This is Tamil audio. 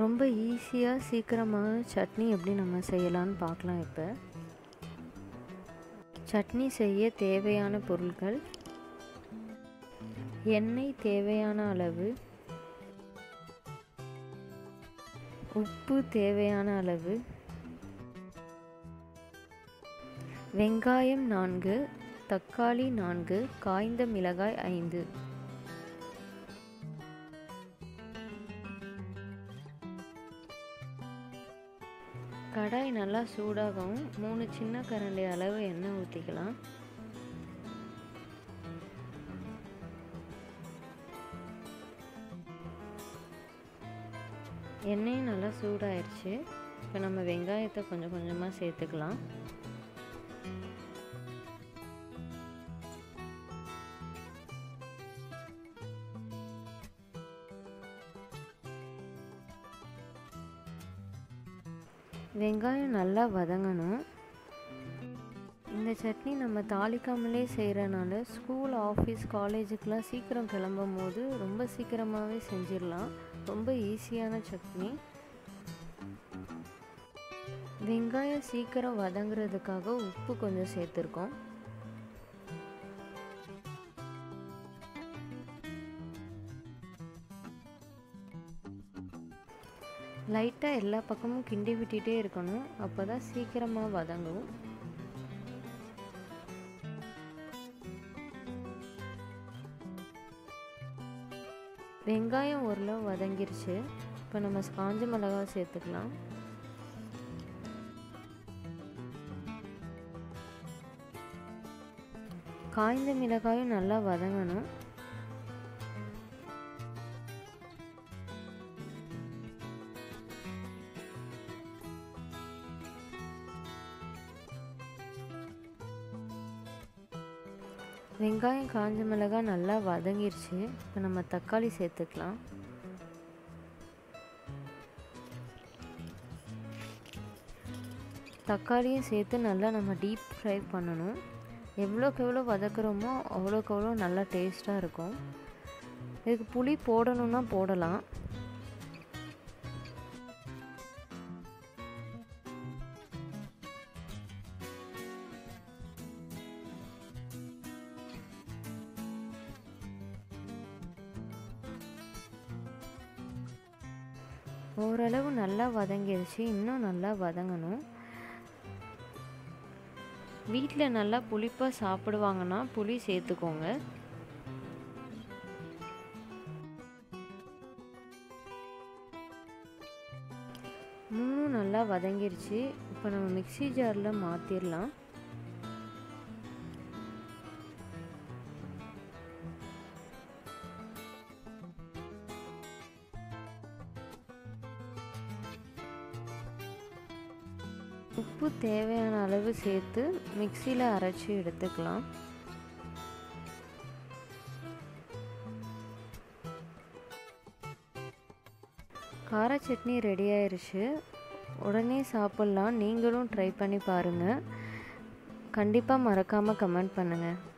ரொம்ப ஈஸியாக சீக்கிரமாக சட்னி எப்படி நம்ம செய்யலான்னு பார்க்கலாம் இப்போ சட்னி செய்ய தேவையான பொருட்கள் எண்ணெய் தேவையான அளவு உப்பு தேவையான அளவு வெங்காயம் நான்கு தக்காளி நான்கு காய்ந்த மிளகாய் ஐந்து கடாய் நல்லா சூடாகவும் மூணு சின்ன கரண்டி அளவு எண்ணெய் ஊற்றிக்கலாம் எண்ணெயும் நல்லா சூடாயிருச்சு இப்போ நம்ம வெங்காயத்தை கொஞ்சம் கொஞ்சமாக சேர்த்துக்கலாம் வெங்காயம் நல்லா வதங்கணும் இந்த சட்னி நம்ம தாளிக்காமலே செய்கிறனால ஸ்கூல் ஆஃபீஸ் காலேஜுக்கெலாம் சீக்கிரம் கிளம்பும் போது ரொம்ப சீக்கிரமாகவே செஞ்சிடலாம் ரொம்ப ஈஸியான சட்னி வெங்காயம் சீக்கிரம் வதங்குறதுக்காக உப்பு கொஞ்சம் சேர்த்துருக்கோம் லைட்டாக எல்லா பக்கமும் கிண்டி விட்டுட்டே இருக்கணும் அப்போ தான் சீக்கிரமாக வதங்கும் வெங்காயம் ஓரளவு வதங்கிருச்சு இப்போ நம்ம காஞ்ச மிளகா சேர்த்துக்கலாம் காய்ந்த மிளகாயும் நல்லா வதங்கணும் வெங்காயம் காஞ்ச மிளகாய் நல்லா வதங்கிருச்சு இப்போ நம்ம தக்காளி சேர்த்துக்கலாம் தக்காளியும் சேர்த்து நல்லா நம்ம டீப் ஃப்ரை பண்ணணும் எவ்வளோக்கு எவ்வளோ வதக்குறோமோ அவ்வளோக்கு அவ்வளோ நல்லா டேஸ்ட்டாக இருக்கும் இதுக்கு புளி போடணுன்னா போடலாம் ஓரளவு நல்லா வதங்கிருச்சு இன்னும் நல்லா வதங்கணும் வீட்டில் நல்லா புளிப்பாக சாப்பிடுவாங்கன்னா புளி சேர்த்துக்கோங்க மூணும் நல்லா வதங்கிருச்சு இப்போ நம்ம மிக்சி ஜாரில் மாற்றிடலாம் உப்பு தேவையான அளவு சேர்த்து மிக்சியில் அரைச்சி எடுத்துக்கலாம் கார சட்னி ரெடி ஆயிருச்சு உடனே சாப்பிட்லாம் நீங்களும் ட்ரை பண்ணி பாருங்கள் கண்டிப்பாக மறக்காமல் கமெண்ட் பண்ணுங்கள்